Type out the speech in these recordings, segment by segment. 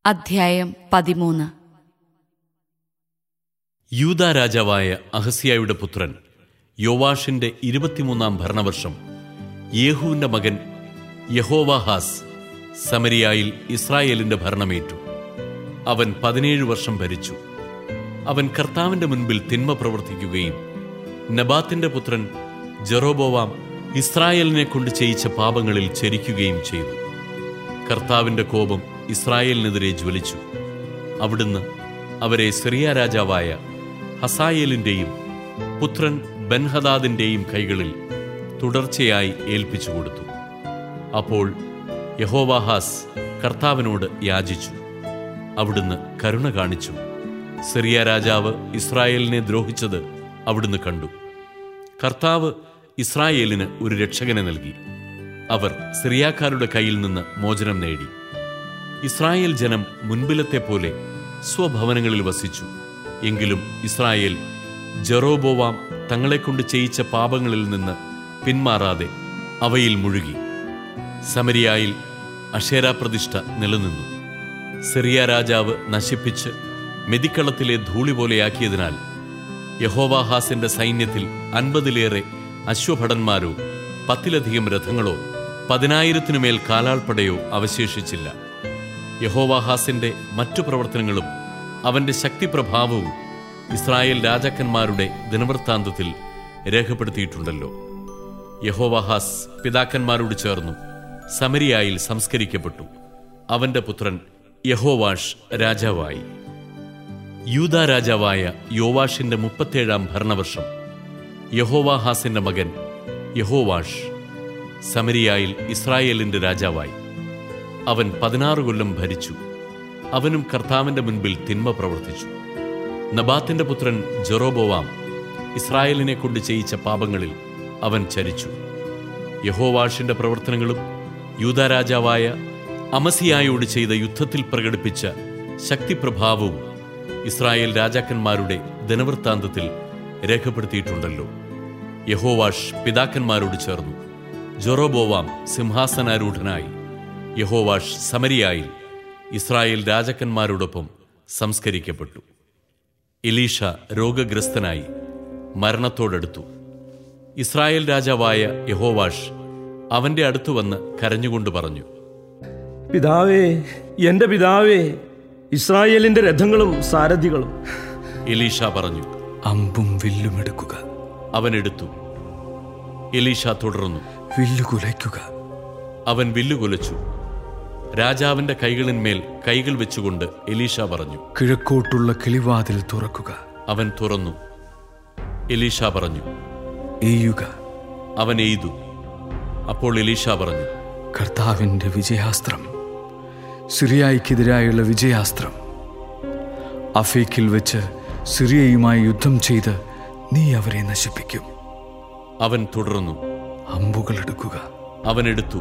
അധ്യായം പതിമൂന്ന് യൂദ രാജാവായ അഹസ്യായുടെ പുത്രൻ യോവാഷിന്റെ ഇരുപത്തിമൂന്നാം ഭരണവർഷം യേഹുവിന്റെ മകൻ യഹോവാഹാസ് സമരിയായിൽ ഇസ്രായേലിന്റെ ഭരണമേറ്റു അവൻ പതിനേഴ് വർഷം ഭരിച്ചു അവൻ കർത്താവിന്റെ മുൻപിൽ തിന്മ പ്രവർത്തിക്കുകയും നബാത്തിന്റെ പുത്രൻ ജെറോബോവാം ഇസ്രായേലിനെ കൊണ്ട് ചെയ്യിച്ച പാപങ്ങളിൽ ചരിക്കുകയും ചെയ്തു കർത്താവിന്റെ കോപം ഇസ്രായേലിനെതിരെ ജ്വലിച്ചു അവിടുന്ന് അവരെ സിറിയ രാജാവായ ഹസായേലിന്റെയും പുത്രൻ ബൻഹദാദിന്റെയും കൈകളിൽ തുടർച്ചയായി ഏൽപ്പിച്ചു കൊടുത്തു അപ്പോൾ യഹോവാഹാസ് കർത്താവിനോട് യാചിച്ചു അവിടുന്ന് കരുണ കാണിച്ചു സിറിയ രാജാവ് ഇസ്രായേലിനെ ദ്രോഹിച്ചത് അവിടുന്ന് കണ്ടു കർത്താവ് ഇസ്രായേലിന് ഒരു രക്ഷകനെ നൽകി അവർ സിറിയാക്കാരുടെ കയ്യിൽ നിന്ന് മോചനം നേടി ഇസ്രായേൽ ജനം മുൻപിലത്തെ പോലെ സ്വഭവനങ്ങളിൽ വസിച്ചു എങ്കിലും ഇസ്രായേൽ ജെറോബോവാം തങ്ങളെക്കൊണ്ട് ചെയ്യിച്ച പാപങ്ങളിൽ നിന്ന് പിന്മാറാതെ അവയിൽ മുഴുകി സമരിയായിൽ അക്ഷേരാപ്രതിഷ്ഠ നിലനിന്നു സിറിയ രാജാവ് നശിപ്പിച്ച് മെതിക്കളത്തിലെ ധൂളി പോലെയാക്കിയതിനാൽ യഹോവാഹാസിന്റെ സൈന്യത്തിൽ അൻപതിലേറെ അശ്വഭടന്മാരോ പത്തിലധികം രഥങ്ങളോ പതിനായിരത്തിനുമേൽ കാലാൾപ്പടയോ അവശേഷിച്ചില്ല യഹോവാഹാസിന്റെ മറ്റു പ്രവർത്തനങ്ങളും അവന്റെ ശക്തിപ്രഭാവവും ഇസ്രായേൽ രാജാക്കന്മാരുടെ ദിനവൃത്താന്തത്തിൽ രേഖപ്പെടുത്തിയിട്ടുണ്ടല്ലോ യഹോവാഹാസ് പിതാക്കന്മാരോട് ചേർന്നു സമരിയായിൽ സംസ്കരിക്കപ്പെട്ടു അവന്റെ പുത്രൻ യഹോവാഷ് രാജാവായി യൂദ രാജാവായ യോവാഷിന്റെ മുപ്പത്തേഴാം ഭരണവർഷം യഹോവാഹാസിന്റെ മകൻ യഹോവാഷ് സമരിയായിൽ ഇസ്രായേലിന്റെ രാജാവായി അവൻ പതിനാറ് കൊല്ലം ഭരിച്ചു അവനും കർത്താവിന്റെ മുൻപിൽ തിന്മ പ്രവർത്തിച്ചു നബാത്തിന്റെ പുത്രൻ ജെറോബോവാം ഇസ്രായേലിനെ കൊണ്ട് ചെയ്യിച്ച പാപങ്ങളിൽ അവൻ ചരിച്ചു യഹോവാഷിന്റെ പ്രവർത്തനങ്ങളും യൂദ രാജാവായ അമസിയായോട് ചെയ്ത യുദ്ധത്തിൽ പ്രകടിപ്പിച്ച ശക്തിപ്രഭാവവും ഇസ്രായേൽ രാജാക്കന്മാരുടെ ദിനവൃത്താന്തത്തിൽ രേഖപ്പെടുത്തിയിട്ടുണ്ടല്ലോ യഹോവാഷ് പിതാക്കന്മാരോട് ചേർന്നു ജൊറോബോവാം സിംഹാസനാരൂഢനായി യഹോവാഷ് സമരിയായിൽ ഇസ്രായേൽ രാജാക്കന്മാരോടൊപ്പം സംസ്കരിക്കപ്പെട്ടു എലീഷ രോഗഗ്രസ്തനായി മരണത്തോടടുത്തു ഇസ്രായേൽ രാജാവായ യഹോവാഷ് അവന്റെ അടുത്തു വന്ന് കരഞ്ഞുകൊണ്ട് പറഞ്ഞു പിതാവേ എന്റെ പിതാവേ ഇസ്രായേലിന്റെ രഥങ്ങളും സാരഥികളും എലീഷ പറഞ്ഞു അമ്പും വില്ലും എടുക്കുക അവൻ എടുത്തു എലീഷ തുടർന്നു വില്ലു കുലയ്ക്കുക അവൻ വില്ലുകൊലച്ചു രാജാവിന്റെ കൈകളിന്മേൽ കൈകൾ വെച്ചുകൊണ്ട് എലീഷ പറഞ്ഞു കിഴക്കോട്ടുള്ള കിളിവാതിൽ തുറക്കുക അവൻ തുറന്നു എലീഷ പറഞ്ഞു എയ്യുക അവൻ എയ്തു അപ്പോൾ എലീഷ പറഞ്ഞു കർത്താവിന്റെ വിജയാസ്ത്രം സിറിയായിക്കെതിരായുള്ള വിജയാസ്ത്രം അഫേക്കിൽ വെച്ച് സിറിയയുമായി യുദ്ധം ചെയ്ത് നീ അവരെ നശിപ്പിക്കും അവൻ തുടർന്നു അമ്പുകൾ എടുക്കുക അവൻ എടുത്തു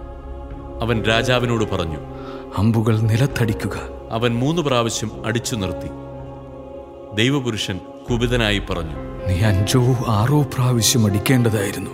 അവൻ രാജാവിനോട് പറഞ്ഞു അമ്പുകൾ നിലത്തടിക്കുക അവൻ മൂന്ന് പ്രാവശ്യം അടിച്ചു നിർത്തി ദൈവപുരുഷൻ കുപിതനായി പറഞ്ഞു നീ അഞ്ചോ ആറോ പ്രാവശ്യം അടിക്കേണ്ടതായിരുന്നു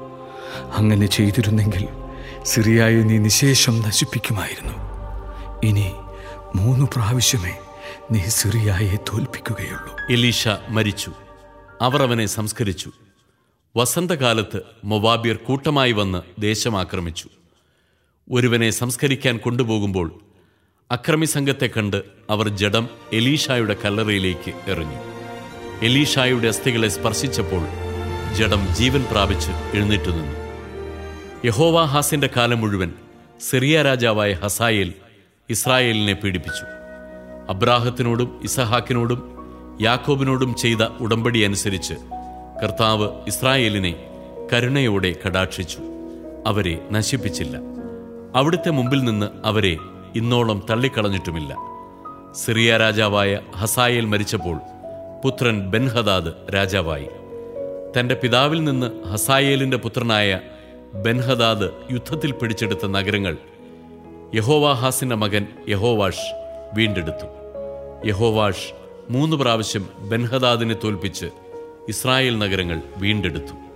അങ്ങനെ ചെയ്തിരുന്നെങ്കിൽ സിറിയായെ നീ നിശേഷം നശിപ്പിക്കുമായിരുന്നു ഇനി മൂന്ന് പ്രാവശ്യമേ നീ സിറിയായെ തോൽപ്പിക്കുകയുള്ളൂ എലീഷ മരിച്ചു അവർ അവനെ സംസ്കരിച്ചു വസന്തകാലത്ത് മൊവാബിയർ കൂട്ടമായി വന്ന് ദേശം ആക്രമിച്ചു ഒരുവനെ സംസ്കരിക്കാൻ കൊണ്ടുപോകുമ്പോൾ അക്രമി സംഘത്തെ കണ്ട് അവർ ജഡം എലീഷായുടെ കല്ലറയിലേക്ക് എറിഞ്ഞു എലീഷായുടെ അസ്ഥികളെ സ്പർശിച്ചപ്പോൾ ജഡം ജീവൻ പ്രാപിച്ച് എഴുന്നേറ്റു നിന്നു യഹോവാഹാസിന്റെ കാലം മുഴുവൻ സിറിയ രാജാവായ ഹസായേൽ ഇസ്രായേലിനെ പീഡിപ്പിച്ചു അബ്രാഹത്തിനോടും ഇസഹാക്കിനോടും യാക്കോബിനോടും ചെയ്ത ഉടമ്പടി അനുസരിച്ച് കർത്താവ് ഇസ്രായേലിനെ കരുണയോടെ കടാക്ഷിച്ചു അവരെ നശിപ്പിച്ചില്ല അവിടുത്തെ മുമ്പിൽ നിന്ന് അവരെ ഇന്നോളം തള്ളിക്കളഞ്ഞിട്ടുമില്ല സിറിയ രാജാവായ ഹസായേൽ മരിച്ചപ്പോൾ പുത്രൻ ബെൻഹദാദ് രാജാവായി തന്റെ പിതാവിൽ നിന്ന് ഹസായേലിന്റെ പുത്രനായ ബെൻഹദാദ് യുദ്ധത്തിൽ പിടിച്ചെടുത്ത നഗരങ്ങൾ യഹോവാഹാസിന്റെ മകൻ യഹോവാഷ് വീണ്ടെടുത്തു യഹോവാഷ് മൂന്ന് പ്രാവശ്യം ബെൻഹദാദിനെ തോൽപ്പിച്ച് ഇസ്രായേൽ നഗരങ്ങൾ വീണ്ടെടുത്തു